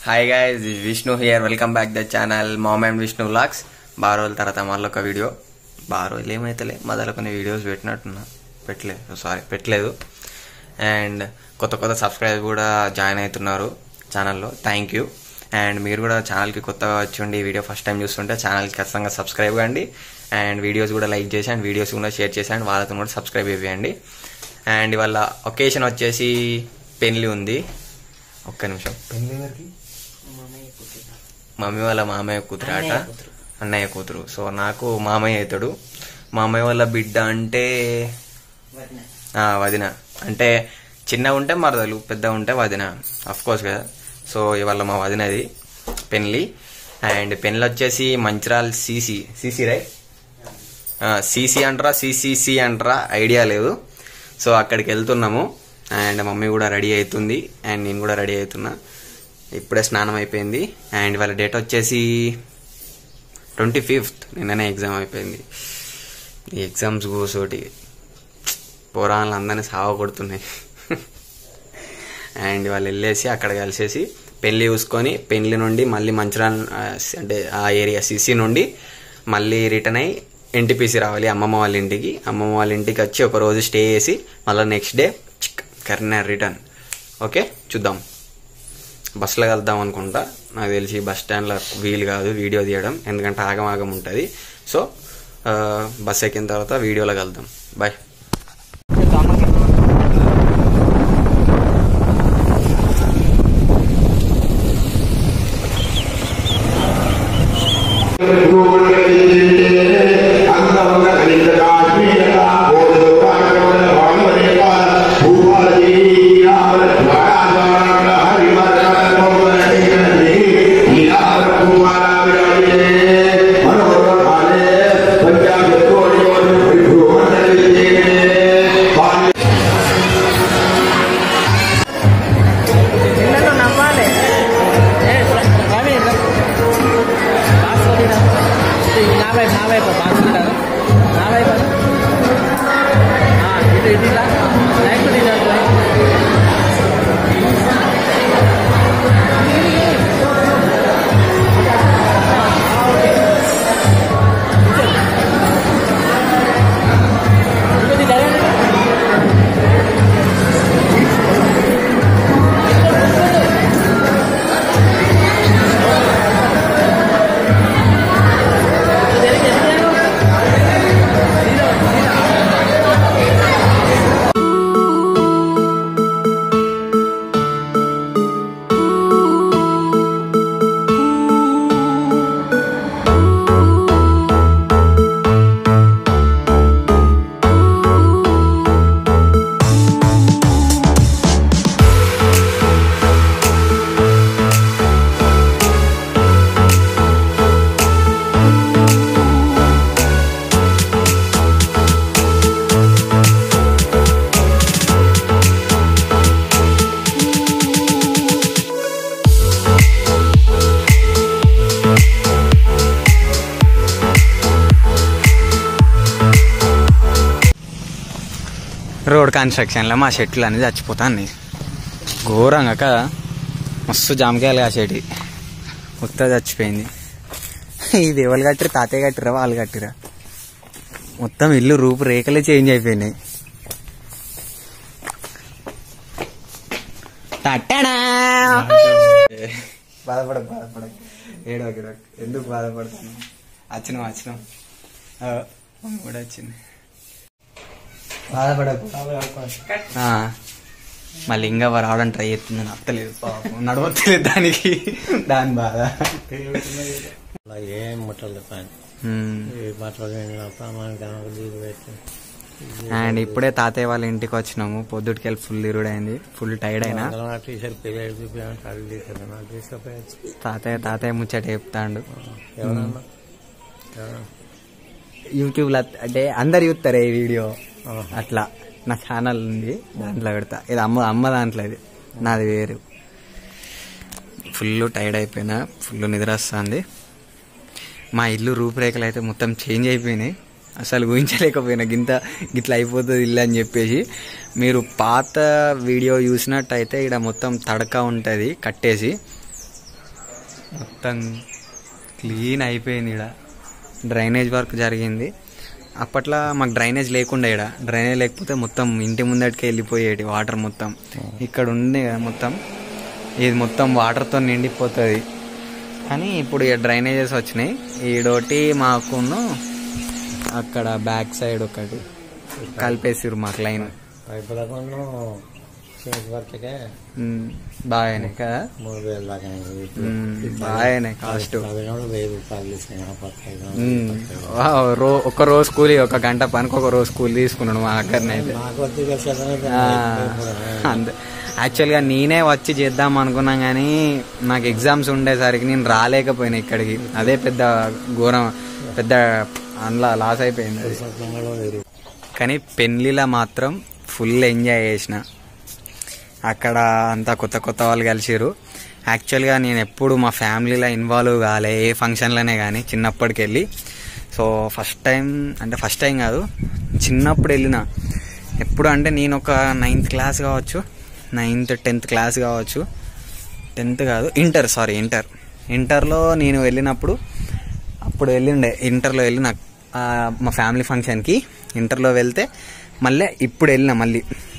Hi guys Vishnu here welcome back the channel mom and Vishnu vlogs బాగా రోజుల తర్వాత మళ్ళీ ఒక వీడియో బాగా రోజులు ఏమైతేలే మొదలు కొన్ని వీడియోస్ పెట్టినట్టున్నా పెట్టలేదు సారీ పెట్టలేదు అండ్ కొత్త కొత్త సబ్స్క్రైబ్ కూడా జాయిన్ అవుతున్నారు ఛానల్లో థ్యాంక్ యూ అండ్ మీరు కూడా ఛానల్కి కొత్తగా వచ్చి ఉండి ఈ వీడియో ఫస్ట్ టైం చూస్తుంటే ఛానల్కి ఖచ్చితంగా సబ్స్క్రైబ్ కండి అండ్ వీడియోస్ కూడా లైక్ చేసి అండ్ వీడియోస్ కూడా షేర్ చేసి అండ్ వాళ్ళతో కూడా సబ్స్క్రైబ్ ఇవ్వండి అండ్ ఇవాళ ఒకేషన్ వచ్చేసి పెళ్లి ఉంది ఒక్క నిమిషం మమ్మీ వాళ్ళ మామయ్య కూతురు ఆట అన్నయ్య కూతురు సో నాకు మామయ్య అవుతాడు మామయ్య వాళ్ళ బిడ్డ అంటే ఆ, వదిన అంటే చిన్న ఉంటే మరదలు పెద్ద ఉంటే వదిన అఫ్ కోర్స్ కదా సో ఇవాళ మా వదినది పెన్లి అండ్ పెన్లు వచ్చేసి Mancherial CC CC right CC అంటారా సిసిసి అంటారా ఐడియా లేదు సో అక్కడికి వెళ్తున్నాము అండ్ మమ్మీ కూడా రెడీ అవుతుంది అండ్ నేను కూడా రెడీ అవుతున్నా ఇప్పుడే స్నానం అయిపోయింది అండ్ వాళ్ళ డేట్ వచ్చేసి ట్వంటీ ఫిఫ్త్ నిన్ననే ఎగ్జామ్ అయిపోయింది ఈ ఎగ్జామ్స్ కూసోటి పురాణాలు అందరినీ సావ కొడుతున్నాయి అండ్ వాళ్ళు వెళ్ళేసి అక్కడ కలిసేసి పెళ్లి చూసుకొని పెళ్లి నుండి మళ్ళీ మంచిరాల్ ఆ, అంటే ఆ ఏరియా సిసి నుండి మళ్ళీ రిటర్న్ అయ్యి ఎన్టీపీసీ రావాలి అమ్మమ్మ వాళ్ళ ఇంటికి అమ్మమ్మ వాళ్ళ ఇంటికి వచ్చి ఒక రోజు స్టే చేసి మళ్ళీ next day Karimnagar return okay చూద్దాం బస్సులో వెళ్దాం అనుకుంటా నాకు తెలిసి బస్ స్టాండ్లో వీలు కాదు వీడియో తీయడం ఎందుకంటే ఆగం ఆగం ఉంటుంది సో ఆ, బస్ ఎక్కిన తర్వాత వీడియోలోకి వెళ్దాం బాయ్ పిల్లలు నవ్వాలి ఏ, రవి, రా. బాక్స్ కొట్టిరా. ఇది నా వైపు నా వైపు బాక్స్ కొట్టారు నా వైపు ఆ, ఇటు ఇటు ఇలా లైట్ తీయాలి ఇంకొద్ది జరగండి రోడ్ కన్స్ట్రక్షన్లో మా చెట్లు అనేది చచ్చిపోతాయి ఘోరంగా కదా మస్తు జామకాయలు కాసేటి మొత్తం చచ్చిపోయింది ఇది ఎవరు కట్టిరు తాతయ్య కట్టిరా వాళ్ళు కట్టిరా మొత్తం ఇల్లు రూపు రేఖలే చేంజ్ అయిపోయినాయి తట్టడా బాధపడ బాధపడ ఏడో ఏడో ఎందుకు బాధపడతాను వచ్చినాం వచ్చినాం ఆ, మమ్మీ కూడా వచ్చింది బాధపడకు ఆ, మళ్ళీ ఇంకా రావడం ట్రై చేస్తుంది నచ్చలేదు పాపం నడవట్లేదు దానికి దాని బాధ అలా ఏం ముట్టలు పని ఉమ్. ఈ బట్టలు ప్రమాణిక లీవ్ పెట్టి అండ్ ఇప్పుడే తాతయ్య వాళ్ళ ఇంటికి వచ్చినాము పొద్దుటికి వెళ్ళి ఫుల్ ఇరుడైంది ఫుల్ టైర్డ్ అయినా టీషర్ట్ పిల్లలు చూపించాలంటే అది తీసుకెళ్ళి నాకు తీసుకుపోయచ్చు తాతయ్య తాతయ్య ముచ్చట చెప్తాండు ఎవరన్నా ఎవరన్నా? యూట్యూబ్ లో అంటే అందరు చూస్తారే ఈ వీడియో ఆహా. అట్లా నా ఛానల్ ఉంది దాంట్లో పెడతా ఇది అమ్మ అమ్మ దాంట్లో ఇది నాది వేరు ఫుల్ టైర్డ్ అయిపోయినా ఫుల్ నిద్ర వస్తుంది మా ఇల్లు రూపురేఖలు అయితే మొత్తం చేంజ్ అయిపోయినాయి అసలు ఊహించలేకపోయినా గింత గిట్లా అయిపోతుంది ఇల్లు అని చెప్పేసి మీరు పాత వీడియో చూసినట్టయితే ఇక్కడ మొత్తం తడక ఉంటుంది కట్టేసి మొత్తం క్లీన్ అయిపోయింది ఇక్కడ డ్రైనేజ్ వర్క్ జరిగింది అప్పట్లో మాకు డ్రైనేజ్ లేకుండా ఇక్కడ డ్రైనేజ్ లేకపోతే మొత్తం ఇంటి ముందటికి వెళ్ళిపోయేది వాటర్ మొత్తం ఇక్కడ ఉంది కదా మొత్తం ఇది మొత్తం వాటర్తో నిండిపోతుంది కానీ ఇప్పుడు ఇక డ్రైనేజెస్ వచ్చినాయి ఈడోటి మాకును అక్కడ బ్యాక్ సైడ్ ఒకటి కలిపేసిరు మాకు లైన్ పైపులకు సిమెంట్ వర్క్కే ఉమ్, బాగానే కదా మూడు వేలు దాకా అయింది. ఉమ్, బాగానే కాస్ట్ అవి కూడా వెయ్యి రూపాయలు తీసుకుని ఆ పక్క ఐదు వందలు. ఉమ్, వావ్, రో ఒక రోజు కూలి ఒక గంట పనికి ఒక రోజు కూలి తీసుకున్నాడు మా అక్కడినైతే నాకు వచ్చి కలిసి అంతే యాక్చువల్గా నేనే వచ్చి చేద్దాం అనుకున్నాం కానీ నాకు ఎగ్జామ్స్ ఉండేసరికి నేను రాలేకపోయినా ఇక్కడికి అదే పెద్ద ఘోరం పెద్ద అందులో లాస్ అయిపోయింది అది కానీ పెళ్ళిలో మాత్రం ఫుల్ ఎంజాయ్ చేసిన అక్కడ అంతా కొత్త కొత్త వాళ్ళు కలిసిరు యాక్చువల్గా నేను ఎప్పుడు మా ఫ్యామిలీలో ఇన్వాల్వ్ కాలే ఏ ఫంక్షన్లోనే కానీ చిన్నప్పటికి వెళ్ళి సో ఫస్ట్ టైం అంటే ఫస్ట్ టైం కాదు చిన్నప్పుడు వెళ్ళిన ఎప్పుడు అంటే నేను ఒక నైన్త్ క్లాస్ కావచ్చు నైన్త్ టెన్త్ క్లాస్ కావచ్చు టెన్త్ కాదు ఇంటర్ సారీ ఇంటర్ ఇంటర్లో నేను వెళ్ళినప్పుడు అప్పుడు వెళ్ళిండే ఇంటర్లో వెళ్ళిన ఆ, మా ఫ్యామిలీ ఫంక్షన్కి ఇంటర్లో వెళ్తే మళ్ళీ ఇప్పుడు వెళ్ళిన మళ్ళీ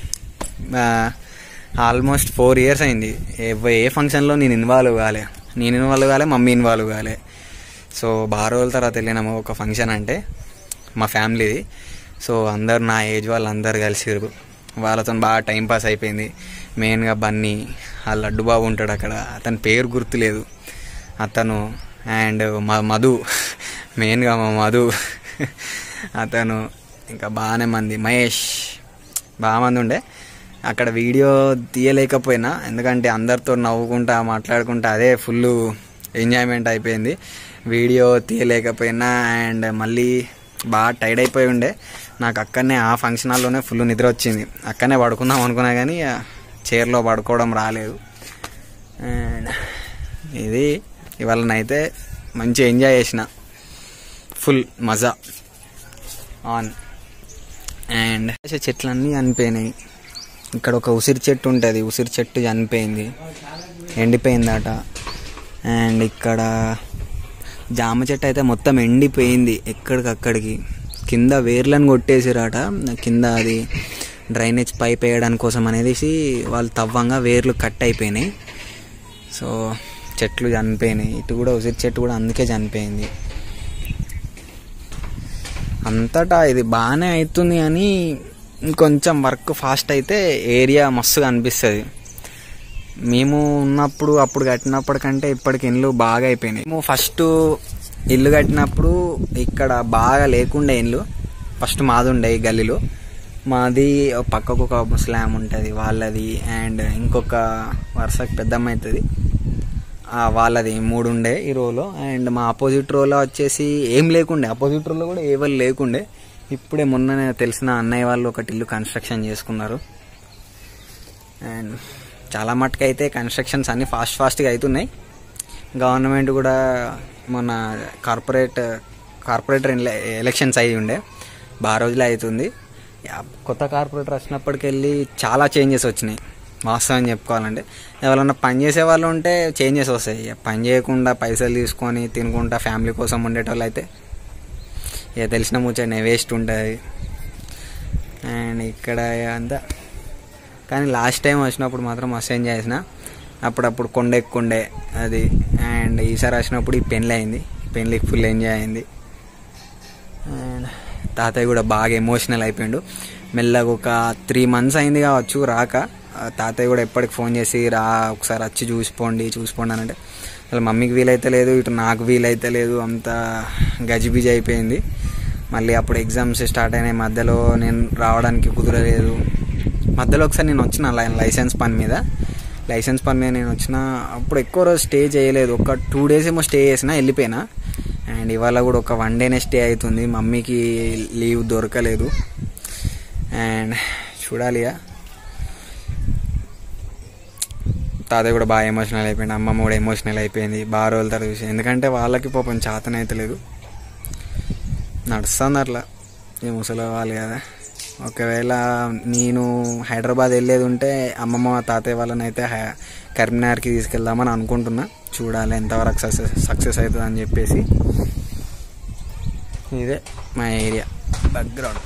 ఆల్మోస్ట్ ఫోర్ ఇయర్స్ అయింది ఏ ఏ ఫంక్షన్లో నేను ఇన్వాల్వ్ కాలే నేను ఇన్వాల్వ్ కాలే మమ్మీ ఇన్వాల్వ్ కాలే సో బాగా రోజుల తర్వాత వెళ్ళినాము ఒక ఫంక్షన్ అంటే మా ఫ్యామిలీది సో అందరు నా ఏజ్ వాళ్ళు అందరు కలిసిరు వాళ్ళతో బాగా టైం పాస్ అయిపోయింది మెయిన్గా బన్నీ ఆ లడ్డు బాబు ఉంటాడు అక్కడ అతని పేరు గుర్తులేదు అతను అండ్ మా మధు మెయిన్గా మా మధు అతను ఇంకా బాగానే మంది మహేష్ బాగా మంది ఉండే అక్కడ వీడియో తీయలేకపోయినా ఎందుకంటే అందరితో నవ్వుకుంటా మాట్లాడుకుంటా అదే ఫుల్ ఎంజాయ్మెంట్ అయిపోయింది వీడియో తీయలేకపోయినా అండ్ మళ్ళీ బాగా టైర్డ్ అయిపోయి ఉండే నాకు అక్కడనే ఆ ఫంక్షన్ హాల్లోనే ఫుల్ నిద్ర వచ్చింది అక్కడనే పడుకుందాం అనుకున్నా కానీ చైర్లో పడుకోవడం రాలేదు అండ్ ఇది ఇవాళనైతే మంచి ఎంజాయ్ చేసిన ఫుల్ మజా ఆన్ అండ్ చెట్లన్నీ చనిపోయినాయి ఇక్కడ ఒక ఉసిరి చెట్టు ఉంటుంది ఉసిరి చెట్టు చనిపోయింది ఎండిపోయిందట అండ్ ఇక్కడ జామ చెట్టు అయితే మొత్తం ఎండిపోయింది ఎక్కడికక్కడికి కింద వేర్లను కొట్టేసిరట కింద అది డ్రైనేజ్ పైప్ వేయడానికి కోసం అనేసి వాళ్ళు తవ్వంగా వేర్లు కట్ అయిపోయినాయి సో చెట్లు చనిపోయినాయి ఇటు కూడా ఉసిరి చెట్టు కూడా అందుకే చనిపోయింది అంతటా ఇది బాగానే అవుతుంది కానీ ఇంకొంచెం వర్క్ ఫాస్ట్ అయితే ఏరియా మస్తుగా అనిపిస్తుంది మేము ఉన్నప్పుడు అప్పుడు కట్టినప్పటికంటే ఇప్పటికి ఇల్లు బాగా అయిపోయినాయి మేము ఫస్ట్ ఇల్లు కట్టినప్పుడు ఇక్కడ బాగా లేకుండే ఇల్లు ఫస్ట్ మాది ఉండే ఈ గల్లీలో మాది ఒక పక్కకు ఒక ముస్లాం ఉంటుంది వాళ్ళది అండ్ ఇంకొక వరుసకు పెద్దమ్మ అవుతుంది ఆ, వాళ్ళది మూడు ఉండే ఈ రోలో అండ్ మా ఆపోజిట్ రోలో వచ్చేసి ఏం లేకుండే ఆపోజిట్ రోలో కూడా ఎవరు లేకుండే ఇప్పుడే మొన్ననే తెలిసిన అన్నయ్య వాళ్ళు ఒకటి ఇల్లు కన్స్ట్రక్షన్ చేసుకున్నారు అండ్ చాలా మటుకు అయితే కన్స్ట్రక్షన్స్ అన్ని ఫాస్ట్ ఫాస్ట్గా అవుతున్నాయి గవర్నమెంట్ కూడా మొన్న కార్పొరేట్ కార్పొరేటర్ ఎలక్షన్స్ అయి ఉండే బాగా రోజులే అవుతుంది యా, కొత్త కార్పొరేటర్ వచ్చినప్పటికెళ్ళి చాలా చేంజెస్ వచ్చినాయి వాస్తవం చెప్పుకోవాలంటే ఎవరన్నా పని చేసే వాళ్ళు ఉంటే చేంజెస్ వస్తాయి ఇక పని చేయకుండా పైసలు తీసుకొని తినుకుంటా ఫ్యామిలీ కోసం ఉండేటోళ్ళు అయితే ఇక తెలిసిన ముచ్చట వేస్ట్ ఉంటుంది అండ్ ఇక్కడ అంతా కానీ లాస్ట్ టైం వచ్చినప్పుడు మాత్రం మస్తు ఎంజాయ్ చేసిన అప్పుడప్పుడు కొండ ఎక్కుండే అది అండ్ ఈసారి వచ్చినప్పుడు ఈ పెళ్ళి అయింది పెళ్ళికి ఫుల్ ఎంజాయ్ అయింది అండ్ తాతయ్య కూడా బాగా ఎమోషనల్ అయిపోయిండు మెల్లగా ఒక త్రీ మంత్స్ అయింది కావచ్చు రాక ఆ తాతయ్య కూడా ఎప్పటికి ఫోన్ చేసి రా ఒకసారి వచ్చి చూసిపోండి చూసిపోండి అని అంటే అసలు మమ్మీకి వీలైతే లేదు ఇటు నాకు వీలైతే లేదు అంత గజిబిజి అయిపోయింది మళ్ళీ అప్పుడు ఎగ్జామ్స్ స్టార్ట్ అయినాయి మధ్యలో నేను రావడానికి కుదరలేదు మధ్యలో ఒకసారి నేను వచ్చిన లై- లైసెన్స్ పని మీద లైసెన్స్ పని మీద నేను వచ్చిన అప్పుడు ఎక్కువ రోజు స్టే చేయలేదు ఒక టూ డేస్ ఏమో స్టే చేసిన వెళ్ళిపోయినా అండ్ ఇవాళ కూడా ఒక వన్ డేనే స్టే అవుతుంది మమ్మీకి లీవ్ దొరకలేదు అండ్ చూడాలి ఇక తాతయ్య కూడా బాగా ఎమోషనల్ అయిపోయింది అమ్మమ్మ కూడా ఎమోషనల్ అయిపోయింది బాగా రోజుల తర్వాత చూసి ఎందుకంటే వాళ్ళకి పాపం చేతన అయితే లేదు నడుస్తుంది అట్లా ఈ ముసలి వాళ్ళు కదా ఒకవేళ నేను హైదరాబాద్ వెళ్ళేది ఉంటే అమ్మమ్మ తాతయ్య వాళ్ళని అయితే హై- కరీంనగర్కి తీసుకెళ్దామని అనుకుంటున్నా చూడాలి ఎంతవరకు సక్సెస్ సక్సెస్ అవుతుంది అని చెప్పేసి ఇదే మా ఏరియా బ్యాక్గ్రౌండ్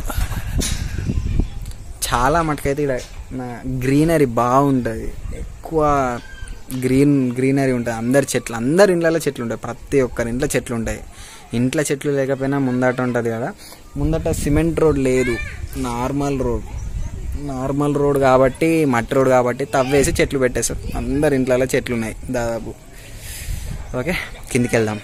చాలా మటుకైతే ఇక్కడ గ్రీనరీ బాగుంటుంది ఎక్కువ గ్రీన్ గ్రీనరీ ఉంటుంది అందరి చెట్లు అందరి ఇండ్లలో చెట్లు ఉంటాయి ప్రతి ఒక్కరి ఇంట్లో చెట్లు ఉంటాయి ఇంట్లో చెట్లు లేకపోయినా ముందట ఉంటుంది కదా ముందట సిమెంట్ రోడ్ లేదు నార్మల్ రోడ్ నార్మల్ రోడ్ కాబట్టి మట్టి రోడ్ కాబట్టి తవ్వేసి చెట్లు పెట్టేస్తారు అందరి ఇంట్లలో చెట్లు ఉన్నాయి దాదాపు ఓకే కిందికి వెళ్దాం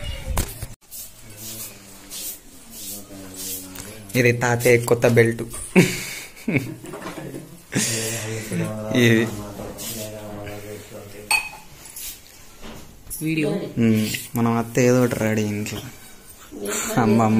ఇది తాతయ్య కొత్త బెల్ట్ ఇది వీడియో ఉమ్, మనం అత్త ఏదో ఒకటి రెడీ ఇంట్లో అమ్మమ్మ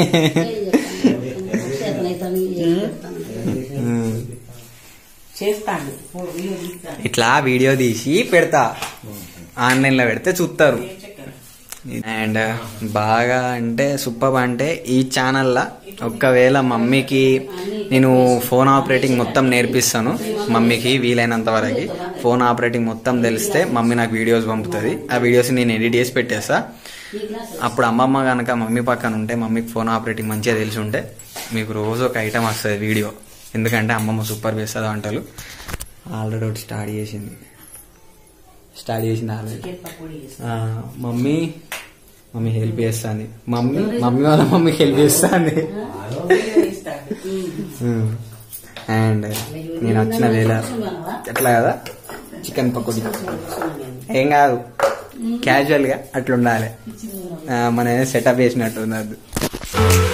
ఉమ్. చేస్తాను వీడియో తీస్తాను ఇట్లా వీడియో తీసి పెడతా ఆన్లైన్ లో పెడితే చూస్తారు అండ్ బాగా అంటే సూపర్ అంటే ఈ ఛానల్లో ఒక్కవేళ మమ్మీకి నేను ఫోన్ ఆపరేటింగ్ మొత్తం నేర్పిస్తాను మమ్మీకి వీలైనంత వరకు ఫోన్ ఆపరేటింగ్ మొత్తం తెలిస్తే మమ్మీ నాకు వీడియోస్ పంపుతుంది ఆ వీడియోస్ నేను ఎడిట్ చేసి పెట్టేస్తా అప్పుడు అమ్మమ్మ కనుక మమ్మీ పక్కన ఉంటే మమ్మీకి ఫోన్ ఆపరేటింగ్ మంచిగా తెలిసి ఉంటే మీకు రోజు ఒక ఐటమ్ వస్తుంది వీడియో ఎందుకంటే అమ్మమ్మ సూపర్ వేస్తుంది వంటలు ఆల్రెడీ ఒకటి స్టార్ట్ చేసింది స్టార్ట్ చేసింది ఆల్రెడీ ఆ, మమ్మీ మమ్మీ హెల్ప్ చేస్తుంది మమ్మీ మమ్మీ వాళ్ళ మమ్మీకి హెల్ప్ చేస్తుంది అండ్ నేను వచ్చిన వేళ ఎట్లా కదా చికెన్ పకోడీ ఏం కాదు క్యాజువల్ గా అట్లా ఉండాలి ఆ, మన సెటప్ చేసినట్టు ఉంది అది